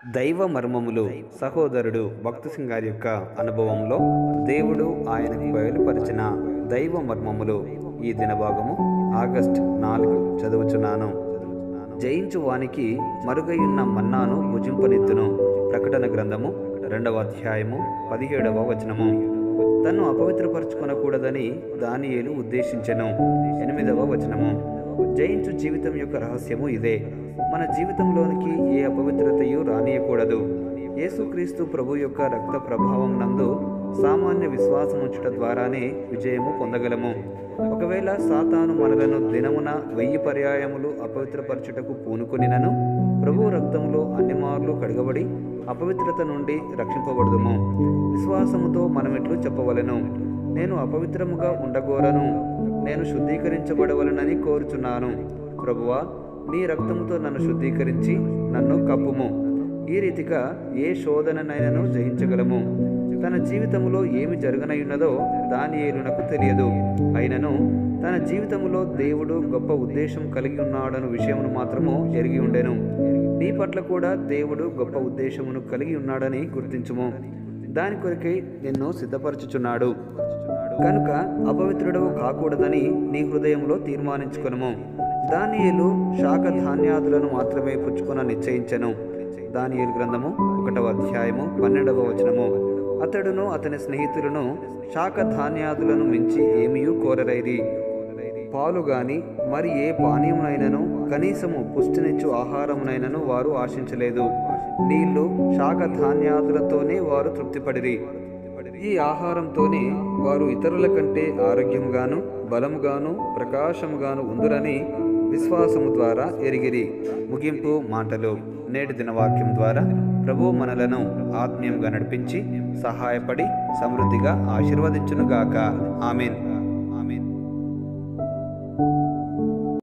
దైవ మర్మములు సహోదరుడు భక్త సింగ్ గారి యొక్క అనుభవంలో దేవుడు ఆయనకు బయలుపరిచిన దైవ మర్మములు ఈ దినభాగము ఆగస్ట్ నాలుగు చదువుచున్నాను జయించు వానికి మరుగయున్న మన్నాను భుజింపనెత్తును ప్రకటన గ్రంథము రెండవ అధ్యాయము పదిహేడవ వచనము తన్ను అపవిత్రపరచుకొనకూడదని దానియేలు ఉద్దేశించెను ఎనిమిదవ వచనము జయించు జీవితం యొక్క రహస్యము ఇదే మన జీవితంలోనికి ఏ అపవిత్రతయు రానియకూడదు యేసుక్రీస్తు ప్రభు యొక్క రక్త ప్రభావం నందు సామాన్య విశ్వాసం ఉంచుట ద్వారానే విజయము పొందగలము ఒకవేళ సాతాను మనలను దినమున వెయ్యి పర్యాయములు అపవిత్రపరచుటకు పూనుకొనినను ప్రభు రక్తములో అన్ని మార్లు కడగబడి అపవిత్రత నుండి రక్షింపబడదుము విశ్వాసముతో మనమిట్లు చెప్పవలెను నేను అపవిత్రముగా ఉండగోరను నేను శుద్ధీకరించబడవలనని కోరుచున్నాను ప్రభువా నీ రక్తముతో నన్ను శుద్ధీకరించి నన్ను కప్పుము ఈ రీతిగా ఏ శోధననైనను జయించగలము తన జీవితములో ఏమి జరగనయున్నదో దానియేలునకు తెలియదు అయినను తన జీవితములో దేవుడు గొప్ప ఉద్దేశం కలిగి ఉన్నాడను విషయమును మాత్రము ఎరిగి ఉండెను నీ పట్ల కూడా దేవుడు గొప్ప ఉద్దేశమును కలిగి ఉన్నాడని గుర్తించుము దాని కొరకై నిన్ను సిద్ధపరచుచున్నాడు కనుక అపవిత్రుడవు కాకూడదని నీ హృదయంలో తీర్మానించుకొనుము దానియేలు శాఖ ధాన్యాదులను మాత్రమే పుచ్చుకొన నిశ్చయించెను దానియేలు గ్రంథము ఒకటవ అధ్యాయము పన్నెండవ వచనము అతడును అతని స్నేహితులను శాఖ ధాన్యాదులను మించి ఏమీయూ కోరరైరి పాలు గాని మరి ఏ పానీయమునైనను కనీసము పుష్టినిచ్చు ఆహారమునైనను వారు ఆశించలేదు నీళ్లు శాఖ ధాన్యాదులతోనే వారు తృప్తిపడిరి ఈ ఆహారంతోనే వారు ఇతరుల కంటే ఆరోగ్యముగాను బలముగాను ప్రకాశముగాను ఉందురని విశ్వాసము ద్వారా ఎరిగిరి ముగింపు మాటలు నేటి దినవాక్యం ద్వారా ప్రభు మనలను ఆత్మీయంగా నడిపించి సహాయపడి సమృద్ధిగా ఆశీర్వదించునుగాక ఆమెన్